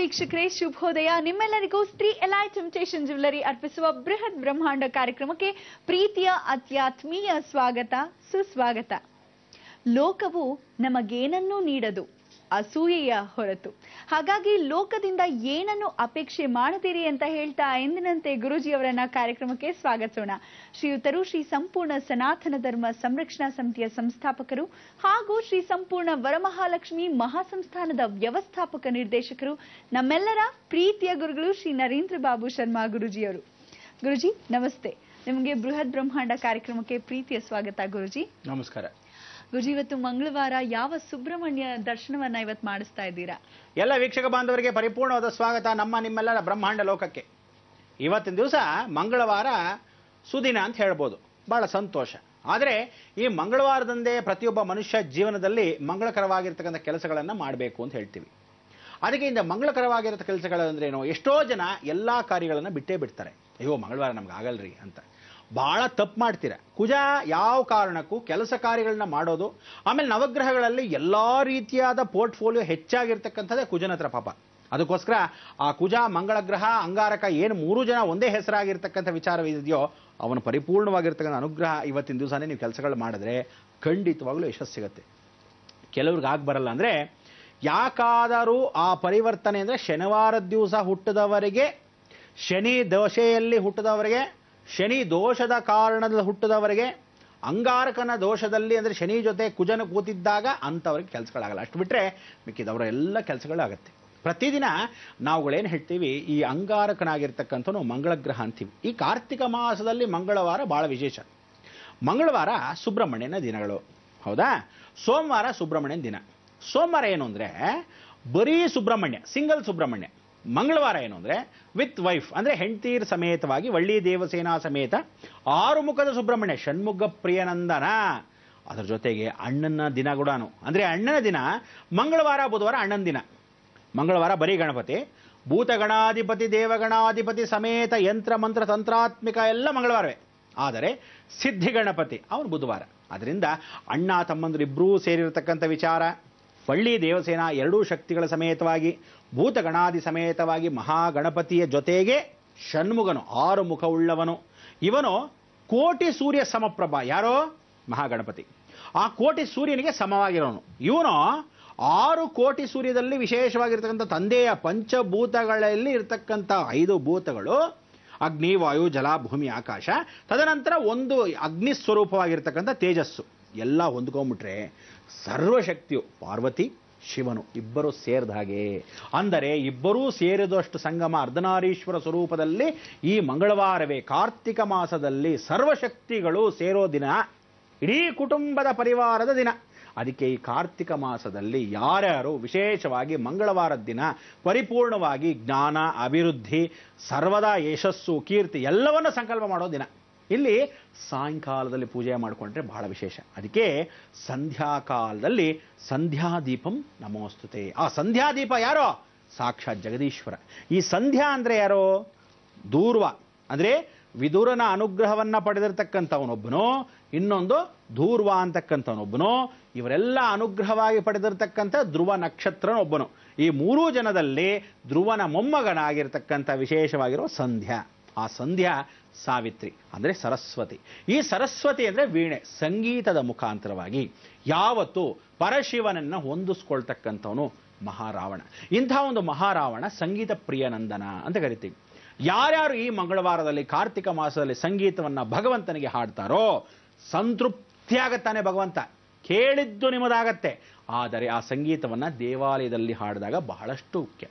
ವೀಕ್ಷಕರೇ ಶುಭೋದಯ ನಿಮ್ಮೆಲ್ಲರಿಗೂ ಶ್ರೀ ಎಲೈ ಟೆಂಪ್ಟೇಷನ್ ಜ್ಯುವೆಲರಿ ಅರ್ಪಿಸುವ ಬೃಹತ್ ಬ್ರಹ್ಮಾಂಡ ಕಾರ್ಯಕ್ರಮಕ್ಕೆ ಪ್ರೀತಿಯ ಅತ್ಯಾತ್ಮೀಯ ಸ್ವಾಗತ ಸುಸ್ವಾಗತ ಲೋಕವು ನಮಗೇನನ್ನೂ ನೀಡದು ಅಸೂಯೆಯ ಹೊರತು ಹಾಗಾಗಿ ಲೋಕದಿಂದ ಏನನ್ನು ಅಪೇಕ್ಷೆ ಮಾಡದಿರಿ ಅಂತ ಹೇಳ್ತಾ ಎಂದಿನಂತೆ ಗುರುಜಿಯವರನ್ನ ಕಾರ್ಯಕ್ರಮಕ್ಕೆ ಸ್ವಾಗತಿಸೋಣ ಶ್ರೀಯುತರು ಶ್ರೀ ಸಂಪೂರ್ಣ ಸನಾತನ ಧರ್ಮ ಸಂರಕ್ಷಣಾ ಸಮಿತಿಯ ಸಂಸ್ಥಾಪಕರು ಹಾಗೂ ಶ್ರೀ ಸಂಪೂರ್ಣ ವರಮಹಾಲಕ್ಷ್ಮಿ ಮಹಾಸಂಸ್ಥಾನದ ವ್ಯವಸ್ಥಾಪಕ ನಿರ್ದೇಶಕರು ನಮ್ಮೆಲ್ಲರ ಪ್ರೀತಿಯ ಗುರುಗಳು ಶ್ರೀ ನರೇಂದ್ರ ಬಾಬು ಶರ್ಮಾ ಗುರುಜಿಯವರು ಗುರುಜಿ ನಮಸ್ತೆ ನಿಮಗೆ ಬೃಹತ್ ಬ್ರಹ್ಮಾಂಡ ಕಾರ್ಯಕ್ರಮಕ್ಕೆ ಪ್ರೀತಿಯ ಸ್ವಾಗತ ಗುರುಜಿ ನಮಸ್ಕಾರ ಗುರುಜಿ ಇವತ್ತು ಮಂಗಳವಾರ ಯಾವ ಸುಬ್ರಹ್ಮಣ್ಯ ದರ್ಶನವನ್ನ ಇವತ್ತು ಮಾಡಿಸ್ತಾ ಇದ್ದೀರಾ ಎಲ್ಲ ವೀಕ್ಷಕ ಬಾಂಧವರಿಗೆ ಪರಿಪೂರ್ಣವಾದ ಸ್ವಾಗತ ನಮ್ಮ ನಿಮ್ಮೆಲ್ಲರ ಬ್ರಹ್ಮಾಂಡ ಲೋಕಕ್ಕೆ ಇವತ್ತಿನ ದಿವಸ ಮಂಗಳವಾರ ಸುದಿನ ಅಂತ ಹೇಳ್ಬೋದು ಬಹಳ ಸಂತೋಷ ಆದರೆ ಈ ಮಂಗಳವಾರದಂದೇ ಪ್ರತಿಯೊಬ್ಬ ಮನುಷ್ಯ ಜೀವನದಲ್ಲಿ ಮಂಗಳಕರವಾಗಿರ್ತಕ್ಕಂಥ ಕೆಲಸಗಳನ್ನು ಮಾಡಬೇಕು ಅಂತ ಹೇಳ್ತೀವಿ ಅದಕ್ಕೆ ಇಂದ ಮಂಗಳಕರವಾಗಿರೋ ಕೆಲಸಗಳಂದ್ರೇನು ಎಷ್ಟೋ ಜನ ಎಲ್ಲ ಕಾರ್ಯಗಳನ್ನು ಬಿಟ್ಟೇ ಬಿಡ್ತಾರೆ ಅಯ್ಯೋ ಮಂಗಳವಾರ ನಮ್ಗೆ ಆಗಲ್ರಿ ಅಂತ ಬಹಳ ತಪ್ಪು ಮಾಡ್ತೀರ ಕುಜ ಯಾವ ಕಾರಣಕ್ಕೂ ಕೆಲಸ ಕಾರ್ಯಗಳನ್ನ ಮಾಡೋದು ಆಮೇಲೆ ನವಗ್ರಹಗಳಲ್ಲಿ ಎಲ್ಲ ರೀತಿಯಾದ ಪೋರ್ಟ್ಫೋಲಿಯೋ ಹೆಚ್ಚಾಗಿರ್ತಕ್ಕಂಥದ್ದೇ ಕುಜನ ಹತ್ರ ಪಾಪ ಅದಕ್ಕೋಸ್ಕರ ಆ ಕುಜ ಮಂಗಳ ಗ್ರಹ ಅಂಗಾರಕ ಏನು ಮೂರು ಜನ ಒಂದೇ ಹೆಸರಾಗಿರ್ತಕ್ಕಂಥ ವಿಚಾರವಿದೆಯೋ ಅವನ ಪರಿಪೂರ್ಣವಾಗಿರ್ತಕ್ಕಂಥ ಅನುಗ್ರಹ ಇವತ್ತಿನ ದಿವಸನೇ ನೀವು ಕೆಲಸಗಳು ಮಾಡಿದ್ರೆ ಖಂಡಿತವಾಗ್ಲೂ ಯಶಸ್ಸು ಸಿಗುತ್ತೆ ಕೆಲವ್ರಿಗೆ ಆಗಿ ಬರಲ್ಲ ಅಂದರೆ ಯಾಕಾದರೂ ಆ ಪರಿವರ್ತನೆ ಅಂದರೆ ಶನಿವಾರದ ದಿವಸ ಹುಟ್ಟಿದವರಿಗೆ ಶನಿ ದೋಷೆಯಲ್ಲಿ ಹುಟ್ಟಿದವರಿಗೆ ಶನಿ ದೋಷದ ಕಾರಣದಲ್ಲಿ ಹುಟ್ಟಿದವರಿಗೆ ಅಂಗಾರಕನ ದೋಷದಲ್ಲಿ ಅಂದರೆ ಶನಿ ಜೊತೆ ಕುಜನ ಕೂತಿದ್ದಾಗ ಅಂಥವ್ರಿಗೆ ಕೆಲಸಗಳಾಗಲ್ಲ ಅಷ್ಟು ಬಿಟ್ಟರೆ ಮಿಕ್ಕಿದವರ ಎಲ್ಲ ಕೆಲಸಗಳಾಗತ್ತೆ ಪ್ರತಿದಿನ ನಾವುಗಳೇನು ಹೇಳ್ತೀವಿ ಈ ಅಂಗಾರಕನಾಗಿರ್ತಕ್ಕಂಥನು ಮಂಗಳ ಗ್ರಹ ಅಂತೀವಿ ಈ ಕಾರ್ತಿಕ ಮಾಸದಲ್ಲಿ ಮಂಗಳವಾರ ಭಾಳ ವಿಶೇಷ ಮಂಗಳವಾರ ಸುಬ್ರಹ್ಮಣ್ಯನ ದಿನಗಳು ಹೌದಾ ಸೋಮವಾರ ಸುಬ್ರಹ್ಮಣ್ಯನ ದಿನ ಸೋಮವಾರ ಏನು ಅಂದರೆ ಬರೀ ಸುಬ್ರಹ್ಮಣ್ಯ ಸಿಂಗಲ್ ಸುಬ್ರಹ್ಮಣ್ಯ ಮಂಗಳವಾರ ಏನು ಅಂದರೆ ವಿತ್ ವೈಫ್ ಅಂದರೆ ಹೆಂಡ್ತೀರ್ ಸಮೇತವಾಗಿ ವಳ್ಳಿ ದೇವಸೇನಾ ಸಮೇತ ಆರು ಮುಖದ ಸುಬ್ರಹ್ಮಣ್ಯ ಷಣ್ಮುಖ ಪ್ರಿಯನಂದನ ಅದರ ಜೊತೆಗೆ ಅಣ್ಣನ ದಿನ ಕೂಡ ಅಂದರೆ ಅಣ್ಣನ ದಿನ ಮಂಗಳವಾರ ಬುಧವಾರ ಅಣ್ಣನ ದಿನ ಮಂಗಳವಾರ ಬರೀ ಗಣಪತಿ ಭೂತಗಣಾಧಿಪತಿ ದೇವಗಣಾಧಿಪತಿ ಸಮೇತ ಯಂತ್ರ ಮಂತ್ರ ತಂತ್ರಾತ್ಮಿಕ ಎಲ್ಲ ಮಂಗಳವಾರವೇ ಆದರೆ ಸಿದ್ಧಿ ಗಣಪತಿ ಅವನು ಬುಧವಾರ ಅದರಿಂದ ಅಣ್ಣ ತಮ್ಮಂದರು ಇಬ್ಬರೂ ಸೇರಿರತಕ್ಕಂಥ ವಿಚಾರ ಪಳ್ಳಿ ದೇವಸೇನಾ ಎರಡೂ ಶಕ್ತಿಗಳ ಸಮೇತವಾಗಿ ಭೂತಗಣಾದಿ ಸಮೇತವಾಗಿ ಮಹಾಗಣಪತಿಯ ಜೊತೆಗೆ ಷಣ್ಮುಗನು ಆರು ಮುಖವುಳ್ಳವನು ಇವನು ಕೋಟಿ ಸೂರ್ಯ ಸಮಪ್ರಭ ಯಾರೋ ಮಹಾಗಣಪತಿ ಆ ಕೋಟಿ ಸೂರ್ಯನಿಗೆ ಸಮವಾಗಿರೋನು ಇವನು ಆರು ಕೋಟಿ ಸೂರ್ಯದಲ್ಲಿ ವಿಶೇಷವಾಗಿರ್ತಕ್ಕಂಥ ತಂದೆಯ ಪಂಚಭೂತಗಳಲ್ಲಿ ಇರ್ತಕ್ಕಂಥ ಐದು ಭೂತಗಳು ಅಗ್ನಿ ವಾಯು ಜಲ ಭೂಮಿ ಆಕಾಶ ತದನಂತರ ಒಂದು ಅಗ್ನಿ ಸ್ವರೂಪವಾಗಿರ್ತಕ್ಕಂಥ ತೇಜಸ್ಸು ಎಲ್ಲ ಹೊಂದ್ಕೊಂಡ್ಬಿಟ್ರೆ ಸರ್ವಶಕ್ತಿಯು ಪಾರ್ವತಿ ಶಿವನು ಇಬ್ಬರು ಸೇರಿದ ಹಾಗೆ ಅಂದರೆ ಇಬ್ಬರೂ ಸೇರಿದಷ್ಟು ಸಂಗಮ ಅರ್ಧನಾರೀಶ್ವರ ಸ್ವರೂಪದಲ್ಲಿ ಈ ಮಂಗಳವಾರವೇ ಕಾರ್ತಿಕ ಮಾಸದಲ್ಲಿ ಸರ್ವಶಕ್ತಿಗಳು ಸೇರೋ ದಿನ ಇಡೀ ಕುಟುಂಬದ ಪರಿವಾರದ ದಿನ ಅದಕ್ಕೆ ಈ ಕಾರ್ತಿಕ ಮಾಸದಲ್ಲಿ ಯಾರ್ಯಾರು ವಿಶೇಷವಾಗಿ ಮಂಗಳವಾರದ ದಿನ ಪರಿಪೂರ್ಣವಾಗಿ ಜ್ಞಾನ ಅಭಿವೃದ್ಧಿ ಸರ್ವದಾ ಯಶಸ್ಸು ಕೀರ್ತಿ ಎಲ್ಲವನ್ನು ಸಂಕಲ್ಪ ಮಾಡೋ ದಿನ ಇಲ್ಲಿ ಸಾಯಂಕಾಲದಲ್ಲಿ ಪೂಜೆ ಮಾಡಿಕೊಂಡ್ರೆ ಬಹಳ ವಿಶೇಷ ಅದಕ್ಕೆ ಸಂಧ್ಯಾಕಾಲದಲ್ಲಿ ಸಂಧ್ಯಾದೀಪಂ ನಮೋಸ್ತುತೆ ಆ ಸಂಧ್ಯಾದೀಪ ಯಾರೋ ಸಾಕ್ಷಾತ್ ಜಗದೀಶ್ವರ ಈ ಸಂಧ್ಯಾ ಅಂದರೆ ಯಾರೋ ದೂರ್ವ ಅಂದರೆ ವಿದುರನ ಅನುಗ್ರಹವನ್ನ ಪಡೆದಿರ್ತಕ್ಕಂಥವನೊಬ್ಬನು ಇನ್ನೊಂದು ಧೂರ್ವ ಅಂತಕ್ಕಂಥವನೊಬ್ಬನು ಇವರೆಲ್ಲ ಅನುಗ್ರಹವಾಗಿ ಪಡೆದಿರ್ತಕ್ಕಂಥ ಧ್ರುವ ನಕ್ಷತ್ರನೊಬ್ಬನು ಈ ಮೂರೂ ಜನದಲ್ಲಿ ಧ್ರುವನ ಮೊಮ್ಮಗನಾಗಿರ್ತಕ್ಕಂಥ ವಿಶೇಷವಾಗಿರೋ ಸಂಧ್ಯಾ ಆ ಸಂಧ್ಯಾ ಸಾವಿತ್ರಿ ಅಂದರೆ ಸರಸ್ವತಿ ಈ ಸರಸ್ವತಿ ಅಂದರೆ ವೀಣೆ ಸಂಗೀತದ ಮುಖಾಂತರವಾಗಿ ಯಾವತ್ತು ಪರಶಿವನನ್ನು ಹೊಂದಿಸ್ಕೊಳ್ತಕ್ಕಂಥವನು ಮಹಾರಾವಣ ಇಂಥ ಒಂದು ಮಹಾರಾವಣ ಸಂಗೀತ ಪ್ರಿಯನಂದನ ಅಂತ ಕರಿತೀವಿ ಯಾರ್ಯಾರು ಈ ಮಂಗಳವಾರದಲ್ಲಿ ಕಾರ್ತಿಕ ಮಾಸದಲ್ಲಿ ಸಂಗೀತವನ್ನು ಭಗವಂತನಿಗೆ ಹಾಡ್ತಾರೋ ಸಂತೃಪ್ತಿಯಾಗತ್ತಾನೆ ಭಗವಂತ ಕೇಳಿದ್ದು ನಿಮ್ಮದಾಗತ್ತೆ ಆದರೆ ಆ ಸಂಗೀತವನ್ನು ದೇವಾಲಯದಲ್ಲಿ ಹಾಡಿದಾಗ ಬಹಳಷ್ಟು ಮುಖ್ಯ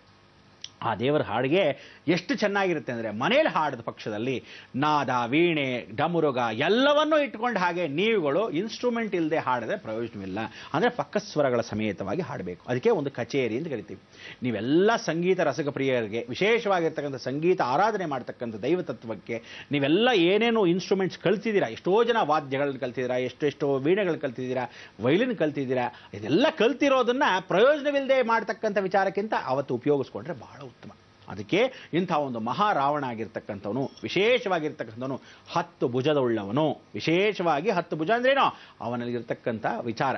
ಆ ದೇವರ ಹಾಡಿಗೆ ಎಷ್ಟು ಚೆನ್ನಾಗಿರುತ್ತೆ ಅಂದರೆ ಮನೇಲಿ ಹಾಡಿದ ಪಕ್ಷದಲ್ಲಿ ನಾದ ವೀಣೆ ಡಮುರುಗ ಎಲ್ಲವನ್ನೂ ಇಟ್ಕೊಂಡು ಹಾಗೆ ನೀವುಗಳು ಇನ್ಸ್ಟ್ರೂಮೆಂಟ್ ಇಲ್ಲದೆ ಹಾಡಿದ್ರೆ ಪ್ರಯೋಜನವಿಲ್ಲ ಅಂದರೆ ಪಕ್ಕಸ್ವರಗಳ ಸಮೇತವಾಗಿ ಹಾಡಬೇಕು ಅದಕ್ಕೆ ಒಂದು ಕಚೇರಿ ಅಂತ ಕರಿತೀವಿ ನೀವೆಲ್ಲ ಸಂಗೀತ ರಸಕ ಪ್ರಿಯರಿಗೆ ವಿಶೇಷವಾಗಿರ್ತಕ್ಕಂಥ ಸಂಗೀತ ಆರಾಧನೆ ಮಾಡ್ತಕ್ಕಂಥ ದೈವತತ್ವಕ್ಕೆ ನೀವೆಲ್ಲ ಏನೇನು ಇನ್ಸ್ಟ್ರೂಮೆಂಟ್ಸ್ ಕಲ್ತಿದ್ದೀರಾ ಎಷ್ಟೋ ಜನ ವಾದ್ಯಗಳನ್ನ ಕಲ್ತಿದ್ದೀರಾ ಎಷ್ಟೆಷ್ಟೋ ವೀಣೆಗಳು ಕಲ್ತಿದ್ದೀರಾ ವೈಲಿನ್ ಕಲ್ತಿದ್ದೀರಾ ಇದೆಲ್ಲ ಕಲ್ತಿರೋದನ್ನ ಪ್ರಯೋಜನವಿಲ್ಲದೆ ಮಾಡ್ತಕ್ಕಂಥ ವಿಚಾರಕ್ಕಿಂತ ಅವತ್ತು ಉಪಯೋಗಿಸ್ಕೊಂಡ್ರೆ ಬಹಳ ಉತ್ತಮ ಅದಕ್ಕೆ ಇಂಥ ಒಂದು ಮಹಾರಾವಣ ಆಗಿರ್ತಕ್ಕಂಥವನು ವಿಶೇಷವಾಗಿರ್ತಕ್ಕಂಥವನು ಹತ್ತು ಭುಜದವುಳ್ಳವನು ವಿಶೇಷವಾಗಿ ಹತ್ತು ಭುಜ ಅಂದ್ರೇನೋ ಅವನಲ್ಲಿರ್ತಕ್ಕಂಥ ವಿಚಾರ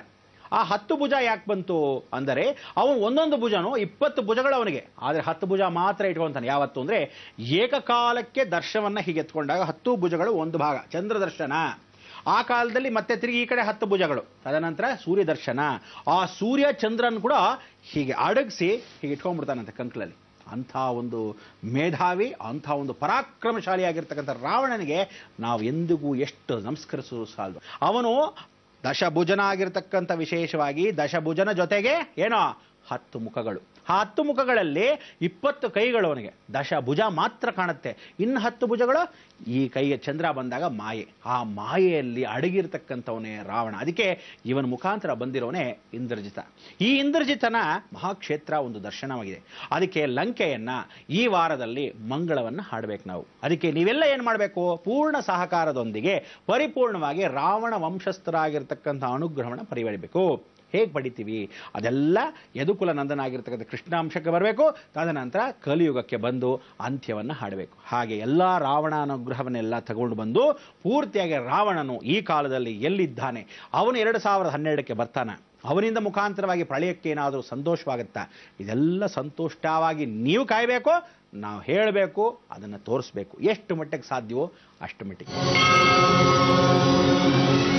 ಆ ಹತ್ತು ಭುಜ ಯಾಕೆ ಬಂತು ಅಂದರೆ ಅವನು ಒಂದೊಂದು ಭುಜನೂ ಇಪ್ಪತ್ತು ಭುಜಗಳು ಅವನಿಗೆ ಆದರೆ ಹತ್ತು ಭುಜ ಮಾತ್ರ ಇಟ್ಕೊಂತಾನೆ ಯಾವತ್ತು ಅಂದರೆ ಏಕಕಾಲಕ್ಕೆ ದರ್ಶನವನ್ನ ಹೀಗೆ ಎತ್ಕೊಂಡಾಗ ಹತ್ತು ಭುಜಗಳು ಒಂದು ಭಾಗ ಚಂದ್ರ ದರ್ಶನ ಆ ಕಾಲದಲ್ಲಿ ಮತ್ತೆ ತಿರುಗಿ ಈ ಕಡೆ ಹತ್ತು ಭುಜಗಳು ತದನಂತರ ಸೂರ್ಯ ದರ್ಶನ ಆ ಸೂರ್ಯ ಚಂದ್ರನ್ ಕೂಡ ಹೀಗೆ ಅಡಗಿಸಿ ಹೀಗೆ ಇಟ್ಕೊಂಡ್ಬಿಡ್ತಾನಂತೆ ಕಂಕ್ಲಲ್ಲಿ ಅಂಥ ಒಂದು ಮೇಧಾವಿ ಅಂಥ ಒಂದು ಪರಾಕ್ರಮಶಾಲಿಯಾಗಿರ್ತಕ್ಕಂಥ ರಾವಣನಿಗೆ ನಾವು ಎಂದಿಗೂ ಎಷ್ಟು ನಮಸ್ಕರಿಸಲು ಸಾಲದು ಅವನು ದಶಭುಜನ ಆಗಿರ್ತಕ್ಕಂಥ ವಿಶೇಷವಾಗಿ ದಶಭುಜನ ಜೊತೆಗೆ ಏನೋ ಹತ್ತು ಮುಖಗಳು ಆ ಹತ್ತು ಮುಖಗಳಲ್ಲಿ ಇಪ್ಪತ್ತು ಕೈಗಳು ಅವನಿಗೆ ದಶಭುಜ ಮಾತ್ರ ಕಾಣುತ್ತೆ ಇನ್ನು ಹತ್ತು ಭುಜಗಳು ಈ ಕೈಗೆ ಚಂದ್ರ ಬಂದಾಗ ಮಾಯೆ ಆ ಮಾಯೆಯಲ್ಲಿ ಅಡಗಿರ್ತಕ್ಕಂಥವನೇ ರಾವಣ ಅದಕ್ಕೆ ಇವನ ಮುಖಾಂತರ ಬಂದಿರೋನೇ ಇಂದ್ರಜಿತ ಈ ಇಂದ್ರಜಿತನ ಮಹಾಕ್ಷೇತ್ರ ಒಂದು ದರ್ಶನವಾಗಿದೆ ಅದಕ್ಕೆ ಲಂಕೆಯನ್ನ ಈ ವಾರದಲ್ಲಿ ಮಂಗಳವನ್ನು ಹಾಡಬೇಕು ನಾವು ಅದಕ್ಕೆ ನೀವೆಲ್ಲ ಏನು ಮಾಡಬೇಕು ಪೂರ್ಣ ಸಹಕಾರದೊಂದಿಗೆ ಪರಿಪೂರ್ಣವಾಗಿ ರಾವಣ ವಂಶಸ್ಥರಾಗಿರ್ತಕ್ಕಂಥ ಅನುಗ್ರಹವನ್ನು ಪರಿವರಿಬೇಕು ಹೇಗೆ ಪಡಿತೀವಿ ಅದೆಲ್ಲ ಯದುಕುಲ ನಂದನಾಗಿರ್ತಕ್ಕಂಥ ಕೃಷ್ಣಾಂಶಕ್ಕೆ ಬರಬೇಕು ತದನಂತರ ಕಲಿಯುಗಕ್ಕೆ ಬಂದು ಅಂತ್ಯವನ್ನು ಹಾಡಬೇಕು ಹಾಗೆ ಎಲ್ಲ ರಾವಣ ಅನುಗ್ರಹವನ್ನೆಲ್ಲ ತಗೊಂಡು ಬಂದು ಪೂರ್ತಿಯಾಗಿ ರಾವಣನು ಈ ಕಾಲದಲ್ಲಿ ಎಲ್ಲಿದ್ದಾನೆ ಅವನು ಎರಡು ಸಾವಿರದ ಹನ್ನೆರಡಕ್ಕೆ ಬರ್ತಾನೆ ಅವನಿಂದ ಮುಖಾಂತರವಾಗಿ ಪ್ರಳಯಕ್ಕೆ ಏನಾದರೂ ಸಂತೋಷವಾಗುತ್ತಾ ಇದೆಲ್ಲ ಸಂತುಷ್ಟವಾಗಿ ನೀವು ಕಾಯಬೇಕು ನಾವು ಹೇಳಬೇಕು ಅದನ್ನು ತೋರಿಸ್ಬೇಕು ಎಷ್ಟು ಮಟ್ಟಿಗೆ ಸಾಧ್ಯವೋ ಅಷ್ಟು ಮಟ್ಟಿಗೆ